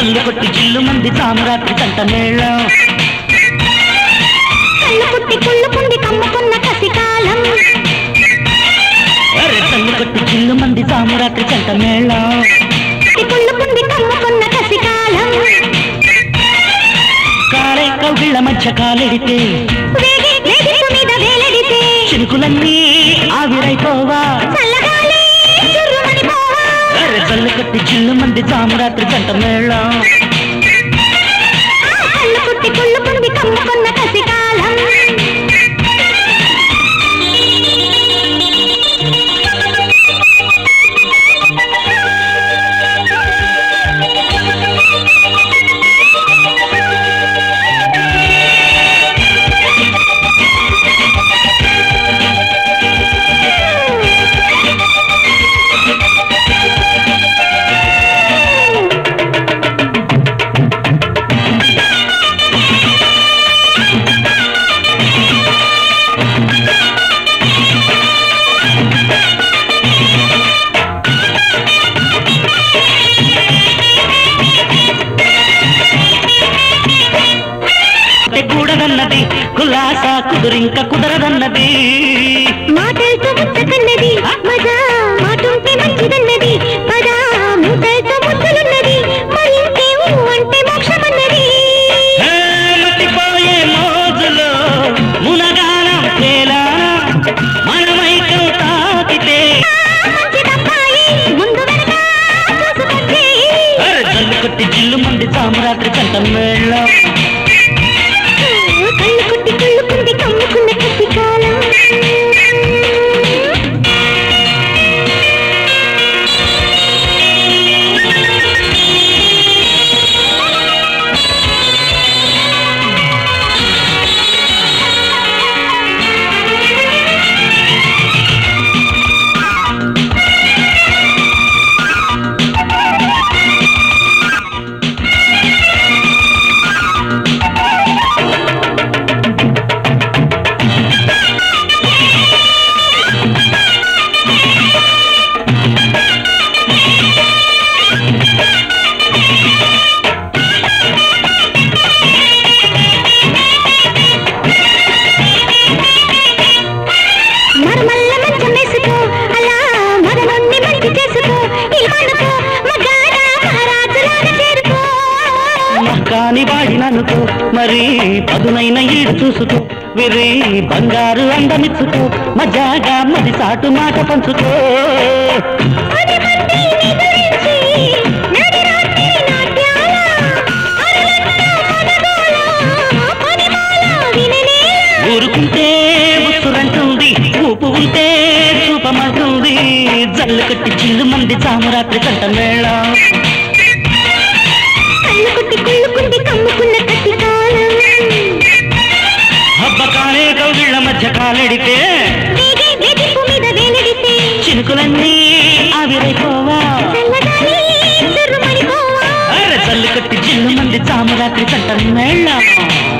జల్లు కొట్టి జిల్లు మంది సామరాత్రి కంట మేళం కళ్ళు పుట్టి కుళ్ళుకుంది కమ్ముకున్న కసికాలం అరే జల్లు కొట్టి జిల్లు మంది సామరాత్రి కంట మేళం కుళ్ళుకుంది కమ్ముకున్న కసికాలం కాలే కౌగిళ్ళ మధ్య కాలెడితే వేగి వేదిక మీద వేలడితే చినుకులన్నీ ఆవిరైపోవా చల్లగాలి చుర్రుమని పోవా అరే జల్లు కొట్టి జిల్లు మంది సామరాత్రి కంట మేళం కళ్ళు పుట్టి కుళ్ళుకుంది కమ్ముకున్న కసికాలం కూడదన్నది కులాసా కుదురింక కుదరదన్నది మాటలతో ముచ్చకన్నది మజా మాటుంటే మంచిదన్నది పదా మూటలతో ముద్దలున్నది మరింకేమో అంటే మోక్షమన్నది హే, మతిపోయే మోజులో మునగానం తేలా మనమైకం తాకితే మంచిదబ్బాయి ముందు వెనక చూసుకొచ్చి అరే జల్లు కొట్టి జిల్లు మంది సామరాత్రి కంట మేళం కళ్ళు కుట్టి కుళ్ళుకుంది కమ్ముకున్న కసికాలం మరమల్ల మంచం వేసుకో అలా మరమొన్ని మంచి చేసుకో ఇలానుకో మగాడ మహారాజులాగా చేరుకో కాని వాడిననుకో మరి పదునైన ఈడు చూసుకో విరి బంగారు అందమిచ్చుకో మజాగా మది సాటు మాట పంచుకో పది మంది నిదురించి నడి రాత్రి నాట్యాల అరులంతా పొదగోల పనిమాల విననేల ఊరుకుంటే ఉసురంటుంది ఊపు ఉంటే చూపమంటుంది జల్లు కట్టి చిల్లు మంది సామరాత్రి కంట మేళం కళ్ళు కుట్టి కుళ్ళుకుంది కమ్ముకున్న కసికాలం హబ్బకాలే కౌగిళ్ళ మధ్య కాలెడితే వేగే వేదిపు మీద వేలడితే చినుకులన్నీ ఆవిరైపోవా చల్లగాలి చుర్రుమని పోవా అరే జల్లు కట్టి చిల్లు మంది సామరాత్రి కంట మేళం